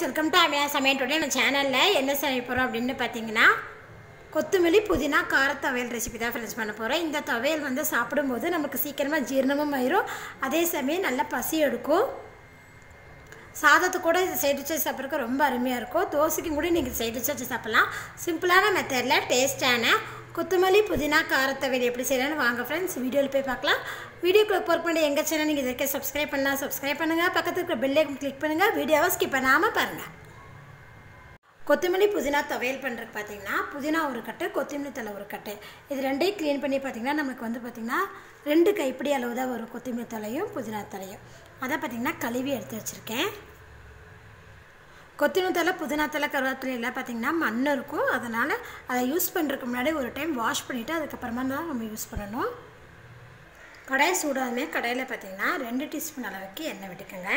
friends welcome to அமியா சமையல் today நம்ம சேனலில் என்ன செய்ய போகிறோம் அப்படின்னு பார்த்தீங்கன்னா கொத்தமல்லி புதினா கார துவையல் ரெசிபி தான் ஃப்ரெண்ட்ஸ் பண்ண போகிறோம் இந்த துவையல் வந்து சாப்பிடும்போது நமக்கு சீக்கிரமாக ஜீரணமும் ஆயிரும் அதே சமயம் நல்லா பசி எடுக்கும் சாதத்து கூட இது சைடு வச்சு சாப்பிட்றதுக்கு ரொம்ப அருமையாக இருக்கும் தோசைக்கும் கூட நீங்கள் சைடு வச்சு சாப்பிட்லாம் சிம்பிளான மெத்தடில் டேஸ்டான கொத்தமல்லி புதினா காரத்தவையல் எப்படி செய்யலாம்னு வாங்க ஃப்ரெண்ட்ஸ் வீடியோவில் போய் பார்க்கலாம் வீடியோக்குள்ள போர்க் பண்ணி எங்கள் சேனல் நீங்கள் இதற்கே சப்ஸ்கிரைப் பண்ணலாம் சப்ஸ்கிரைப் பண்ணுங்கள் பக்கத்துக்கு இருக்கிற பெல்லை கிளிக் பண்ணுங்கள் வீடியோவை ஸ்கிப் பண்ணாமல் பாருங்கள் கொத்தமல்லி புதினா துவையல் பண்ணுறதுக்கு பார்த்தீங்கன்னா புதினா ஒரு கட்டு கொத்தமல்லி தலை ஒரு கட்டு இது ரெண்டையும் க்ளீன் பண்ணி பார்த்தீங்கன்னா நமக்கு வந்து பார்த்திங்கன்னா ரெண்டு கைப்பிடி அளவு தான் வரும் கொத்தமல்லி தலையும் புதினா தலையும் அதை பார்த்திங்கன்னா கழுவி எடுத்து வச்சுருக்கேன் கொத்தமல்லி தலை புதினா தலை கருவேப்பிலை எல்லாம் பார்த்திங்கன்னா மண் இருக்கும் அதனால் அதை யூஸ் பண்ணுறதுக்கு முன்னாடி ஒரு டைம் வாஷ் பண்ணிவிட்டு அதுக்கப்புறமா தான் நம்ம யூஸ் பண்ணணும் கடாய் சூடாதுமே கடாயில் பார்த்திங்கன்னா ரெண்டு டீஸ்பூன் அளவுக்கு எண்ணெய் விட்டுக்கோங்க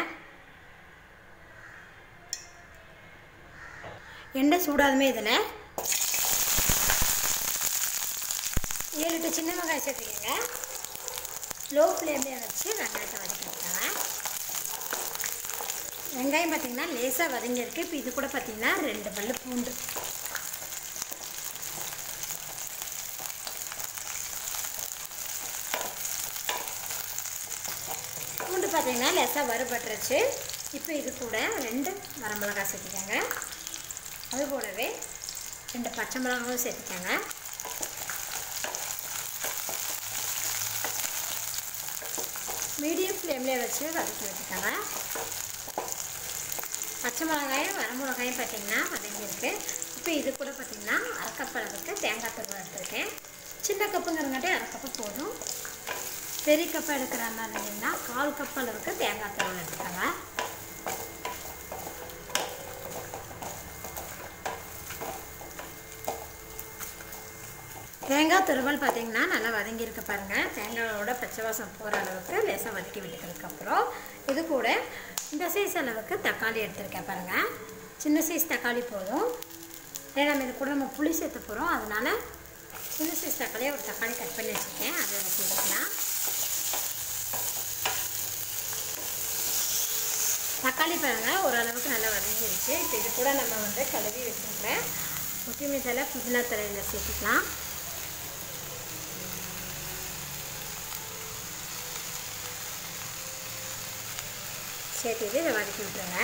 எண்ணெய் சூடாதுமே இதில் ஏழு எட்டு சின்ன வெங்காயம் சேர்த்துக்கோங்க லோ ஃப்ளேம்லேயே வச்சு வெங்காயத்தை வதக்கி விட்டாங்க வெங்காயம் பார்த்திங்கன்னா லேசாக வதங்கியிருக்கு இப்போ இது கூட பார்த்திங்கன்னா ரெண்டு பல்லு பூண்டு பூண்டு பார்த்திங்கன்னா லேசாக வறுபட்டுருச்சு இப்போ இது கூட ரெண்டு வரமிளகாய் சேர்த்துக்கோங்க அது கூடவே ரெண்டு பச்சை மிளகாவும் சேர்த்துக்கோங்க மீடியம் ஃப்ளேமில் வச்சு வதக்கி வச்சுக்கோங்க பச்சை மிளகாயும் வரமிளகாயும் பார்த்திங்கன்னா வதங்கியிருக்கு இப்போ இது கூட பார்த்திங்கன்னா அரைக்கப் அளவுக்கு தேங்காய் துருவம் எடுத்துருக்கேன் சின்ன கப்புங்கிறங்காட்டி அரை கப்பு போதும் பெரிய கப்பு எடுக்கிற மாதிரி இருந்தீங்கன்னா கால் கப் அளவுக்கு தேங்காய் துருவம் எடுத்துக்கோங்க தேங்காய் துருவல் பார்த்திங்கன்னா நல்லா வதங்கியிருக்கு பாருங்கள் தேங்காயோட பச்சை வாசம் போகிற அளவுக்கு லேசாக வதக்கி விட்டுக்கிறதுக்கப்புறம் இது கூட இந்த சைஸ் அளவுக்கு தக்காளி எடுத்திருக்கேன் பாருங்கள் சின்ன சைஸ் தக்காளி போதும் ஏன்னா நம்ம இது கூட நம்ம புளி சேர்த்து போகிறோம் அதனால் சின்ன சைஸ் தக்காளியை ஒரு தக்காளி கட் பண்ணி வச்சுருக்கேன் அதை வச்சுக்கலாம் தக்காளி பாருங்கள் ஓரளவுக்கு நல்லா வதங்கிருச்சு இப்போ இது கூட நம்ம வந்து கழுவி வச்சுருக்கிறேன் கொத்தமல்லி தலை புதினா தலையில் சேர்த்துக்கலாம் சேர்த்துட்டு இதை வதக்கி விட்டுருங்க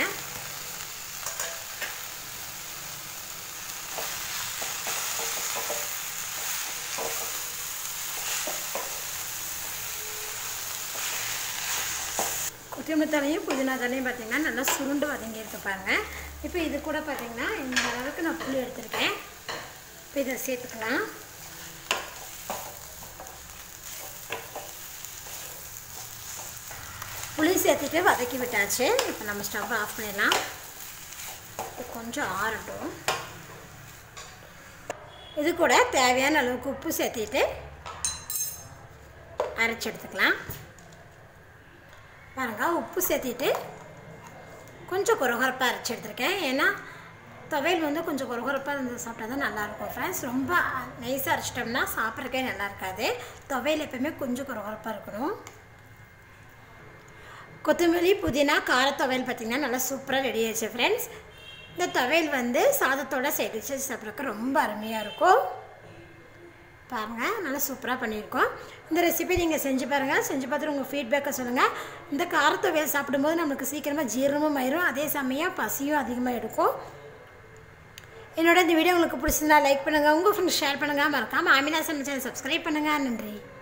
கொத்தமல்லி தலையும் புதினா தலையும் பார்த்திங்கன்னா நல்லா சுருண்டு வதங்கி இருக்கு பாருங்கள் இப்போ இது கூட பார்த்திங்கன்னா இந்த அளவுக்கு நான் புளி எடுத்திருக்கேன் இப்போ இதை சேர்த்துக்கலாம் புளி சேர்த்துட்டு வதக்கி விட்டாச்சு இப்போ நம்ம ஸ்டவ் ஆஃப் பண்ணிடலாம் இது கொஞ்சம் ஆறட்டும் இது கூட தேவையான அளவுக்கு உப்பு சேர்த்திட்டு அரைச்சி எடுத்துக்கலாம் பாருங்க உப்பு சேர்த்திட்டு கொஞ்சம் குறகுறப்பாக அரைச்சி எடுத்துருக்கேன் ஏன்னா துவையல் வந்து கொஞ்சம் குறகுறப்பாக இருந்து சாப்பிட்டா தான் நல்லாயிருக்கும் ஃப்ரெண்ட்ஸ் ரொம்ப நைஸாக அரைச்சிட்டோம்னா சாப்பிட்றக்கே நல்லா இருக்காது துவையல் எப்போயுமே கொஞ்சம் குறகுறப்பாக இருக்கணும் கொத்தமல்லி புதினா கார துவையல் பார்த்திங்கன்னா நல்லா சூப்பராக ரெடி ஆயிடுச்சு ஃப்ரெண்ட்ஸ் இந்த துவையல் வந்து சாதத்தோட சைடு வச்சு சாப்பிட்றதுக்கு ரொம்ப அருமையாக இருக்கும் பாருங்கள் நல்லா சூப்பராக பண்ணியிருக்கோம் இந்த ரெசிபி நீங்கள் செஞ்சு பாருங்கள் செஞ்சு பார்த்துட்டு உங்கள் ஃபீட்பேக்கை சொல்லுங்கள் இந்த கார துவையல் சாப்பிடும்போது நம்மளுக்கு சீக்கிரமாக ஜீரணமும் ஆயிரும் அதே சமயம் பசியும் அதிகமாக எடுக்கும் என்னோட இந்த வீடியோ உங்களுக்கு பிடிச்சிருந்தா லைக் பண்ணுங்கள் உங்கள் ஃப்ரெண்ட்ஸ் ஷேர் பண்ணுங்கள் மறக்காமல் ஆமினா சேனல் சப்ஸ்கிரைப் பண்ணுங்கள் நன்றி